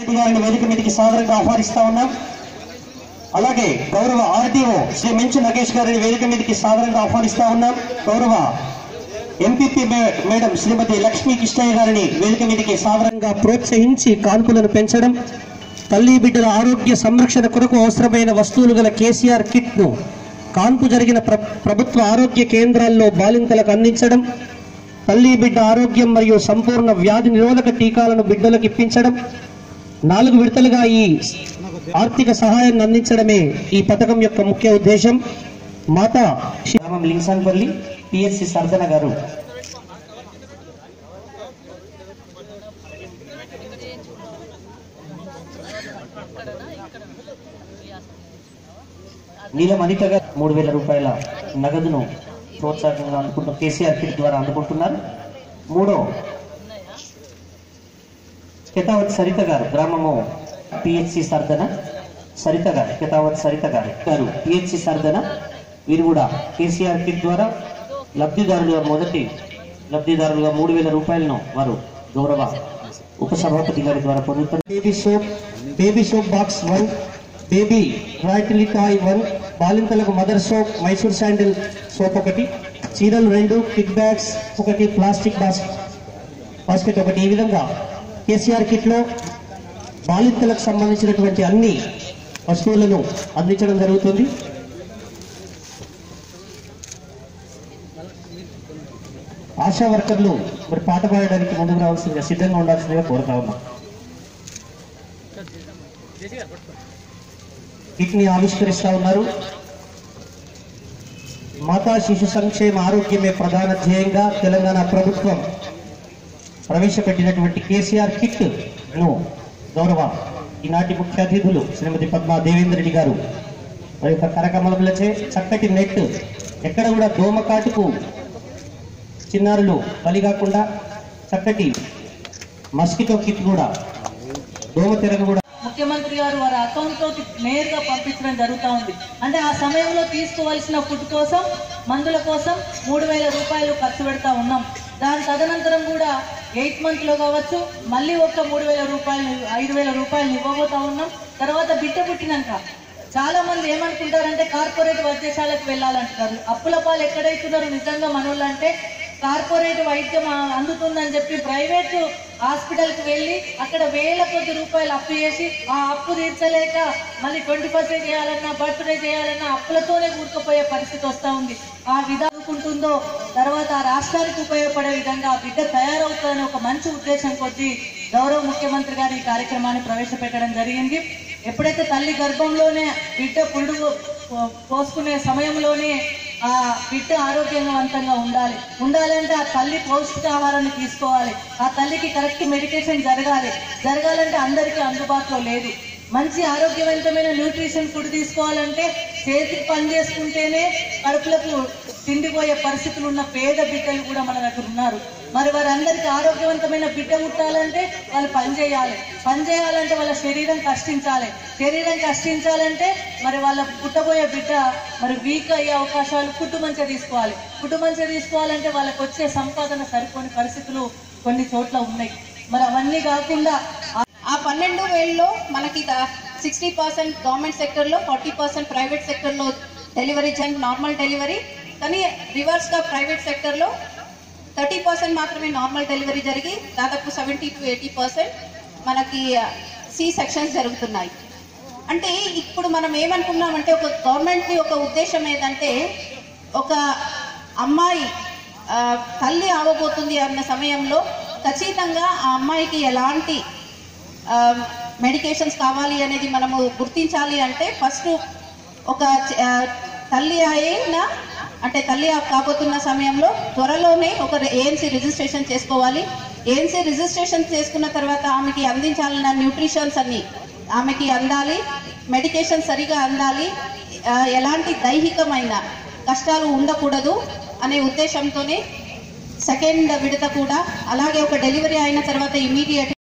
రెడ్డి గారిని వేదిక మీదకి సాదరంగా ఆహ్వానిస్తా ఉన్నాం అలాగే గౌరవ ఆర్డీఓ శ్రీ మెంచు నగేష్ గారిని వేదిక మీదకి సాదరంగా ఆహ్వానిస్తా ఉన్నాం గౌరవ ఎంపీపీ మే- మేడం శ్రీమతి లక్ష్మీ కృష్ణయ్య గారిని వేదిక మీదకి సాదరంగా ప్రోత్సహించి కాన్పులను పెంచడం తల్లి బిడ్డల ఆరోగ్య సంరక్షణ కొరకు అవసరమైన వస్తువులు గల కేసీఆర్ కిట్ ను కాన్పు జరిగిన ప్ర- ప్రభుత్వ ఆరోగ్య కేంద్రాల్లో బాలింతలకు అందించడం తల్లి బిడ్డ ఆరోగ్యం మరియు సంపూర్ణ వ్యాధి నిరోధక టీకాలను బిడ్డలకు ఇప్పించడం నాలుగు విడతలుగా ఈ ఆర్థిక సహాయాన్ని అందించడమే ఈ పథకం యొక్క ముఖ్య ఉద్దేశం మాతా గ్రామం లింగ్సాన్పల్లి పిఎస్సి సర్దన గారు నీలం అనిత గారు మూడు వేల రూపాయల నగదును ప్రోత్సాహంగా అందుకుంటున్న కేసీఆర్ కిట్ ద్వారా అందుకుంటున్నారు మూడో కెతావత్ సరిత గారు గ్రామము పిహెచ్సి సర్దన సరిత గారు కెతావత్ సరిత గారు గారు పిహెచ్సి సర్దన వీరు కూడా కేసీఆర్ కిట్ ద్వారా లబ్ధిదారులుగా మొదటి లబ్ధిదారులుగా మూడు వేల రూపాయలను వారు గౌరవ ఉపసభాపతి గారి ద్వారా పొందుతారు baby soap baby soap box one baby రాయిటిలీ టాయ్ వన్ బాలింతలకు mother soap Mysore sandal soap ఒకటి చీరలు రెండు కిక్ బ్యాగ్స్ ఒకటి ప్లాస్టిక్ బాస్కెట్ బాస్కెట్ ఒకటి ఈ విధంగా కేసీఆర్ కిట్ లో బాలింతలకు సంబంధించినటువంటి అన్ని వస్తువులను అందించడం జరుగుతుంది ఆశా వర్కర్లు మరి పాట పాడడానికి ముందుకు రావాల్సిందిగా సిద్ధంగా ఉండాల్సిందిగా కోరుతా ఉన్నాం కిట్ ని ఆవిష్కరిస్తా ఉన్నారు మాతా శిశు సంక్షేమ ఆరోగ్యమే ప్రధాన ధ్యేయంగా తెలంగాణ ప్రభుత్వం ప్రవేశపెట్టినటువంటి కేసీఆర్ కిట్ ను గౌరవ ఈనాటి ముఖ్య అతిథులు శ్రీమతి పద్మా దేవేంద్ర రెడ్డి గారు మరి యొక్క కరకమలములచే చక్కటి నెట్ ఎక్కడ కూడా దోమకాటుకు చిన్నారులు బలి కాకుండా చక్కటి మస్కిటో కిట్ కూడా దోమ తెరను కూడా ముఖ్యమంత్రి గారు వారి అకౌంట్ లోకి నేరుగా పంపించడం జరుగుతూ ఉంది అంటే ఆ సమయంలో తీసుకోవాల్సిన ఫుడ్ కోసం మందుల కోసం మూడు వేల రూపాయలు ఖర్చు పెడతా ఉన్నాం దాని తదనంతరం కూడా ఎయిత్ మంత్ లో కావచ్చు మళ్ళీ ఒక్క మూడు వేల రూపాయలు ఐదు వేల రూపాయలు ఇవ్వబోతా ఉన్నాం తర్వాత బిడ్డ పుట్టినాక చాలా మంది ఏమనుకుంటారంటే కార్పొరేట్ వైద్యశాలకు వెళ్ళాలంటారు అప్పుల పాలు ఎక్కడైతున్నారు నిజంగా మనోళ్ళు అంటే కార్పొరేట్ వైద్యం ఆ, అందుతుందని చెప్పి ప్రైవేట్ హాస్పిటల్కి వెళ్ళి అక్కడ వేల కొద్ది రూపాయలు అప్పు చేసి ఆ అప్పు తీర్చలేక మళ్ళీ ట్వంటీ ఫస్ట్ చేయాలన్నా బర్త్డే చేయాలన్నా అప్పులతోనే కూరుకుపోయే పరిస్థితి వస్తూ ఉంది ఆ విధానుకుంటుందో తర్వాత ఆ రాష్ట్రానికి ఉపయోగపడే విధంగా ఆ బిడ్డ తయారవుతుందనే ఒక మంచి ఉద్దేశం కొద్దీ గౌరవ ముఖ్యమంత్రి గారు ఈ కార్యక్రమాన్ని ప్రవేశపెట్టడం జరిగింది ఎప్పుడైతే తల్లి గర్భంలోనే బిడ్డ పురుడు పో- పోసుకునే సమయంలోనే ఆ బిడ్డ ఆరోగ్యవంతంగా ఉండాలి ఉండాలంటే ఆ తల్లి పౌష్టికాహారాన్ని తీసుకోవాలి ఆ తల్లికి కరెక్ట్ మెడికేషన్ జరగాలి జరగాలంటే అందరికీ అందుబాటులో లేదు మంచి ఆరోగ్యవంతమైన న్యూట్రిషన్ ఫుడ్ తీసుకోవాలంటే చేతికి పని చేసుకుంటేనే కడుపులకు తిండిపోయే పరిస్థితులు ఉన్న పేద బిడ్డలు కూడా మన దగ్గర ఉన్నారు మరి వారందరికీ ఆరోగ్యవంతమైన బిడ్డ పుట్టాలంటే వాళ్ళు పని చేయాలి పని చేయాలంటే వాళ్ళ శరీరం కష్టించాలి శరీరం కష్టించాలంటే మరి వాళ్ళ పుట్టబోయే బిడ్డ మరి వీక్ అయ్యే అవకాశాలు ఫుడ్ మంచిగా తీసుకోవాలి ఫుడ్ మంచిగా తీసుకోవాలంటే వాళ్ళకి వచ్చే సంపాదన సరిపోని పరిస్థితులు కొన్ని చోట్ల ఉన్నాయి మరి అవన్నీ కాకుండా ఆ- ఆ పన్నెండు వేలలో మనకి సిక్స్టీ పర్సెంట్ గవర్నమెంట్ సెక్టర్లో ఫార్టీ పర్సెంట్ ప్రైవేట్ సెక్టర్లో డెలివరీ చేయండి నార్మల్ డెలివరీ కానీ రివర్స్గా ప్రైవేట్ సెక్టర్లో థర్టీ పర్సెంట్ మాత్రమే నార్మల్ డెలివరీ జరిగి దాదాపు సెవెంటీ టు ఎయిటీ పర్సెంట్ మనకి సి సెక్షన్స్ జరుగుతున్నాయి అంటే ఇప్పుడు మనం ఏమనుకున్నామంటే ఒక గవర్నమెంట్కి ఒక ఉద్దేశం ఏంటంటే ఒక అమ్మాయి ఆ, తల్లి ఆవబోతుంది అన్న సమయంలో ఖచ్చితంగా ఆ అమ్మాయికి ఎలాంటి మెడికేషన్స్ కావాలి అనేది మనము గుర్తించాలి అంటే ఫస్ట్ ఒక చ- ఆ, తల్లి అయిన అంటే తల్లి కాబోతున్న సమయంలో త్వరలోనే ఒక ఏఎన్సీ రిజిస్ట్రేషన్ చేసుకోవాలి ఏఎన్సీ రిజిస్ట్రేషన్ చేసుకున్న తర్వాత ఆమెకి అందించాలన్న న్యూట్రిషన్స్ అన్ని ఆమెకి అందాలి మెడికేషన్ సరిగా అందాలి ఆ, ఎలాంటి దైహికమైన కష్టాలు ఉండకూడదు అనే ఉద్దేశంతోనే సెకండ్ విడత కూడా అలాగే ఒక డెలివరీ అయిన తర్వాత ఇమీడియట్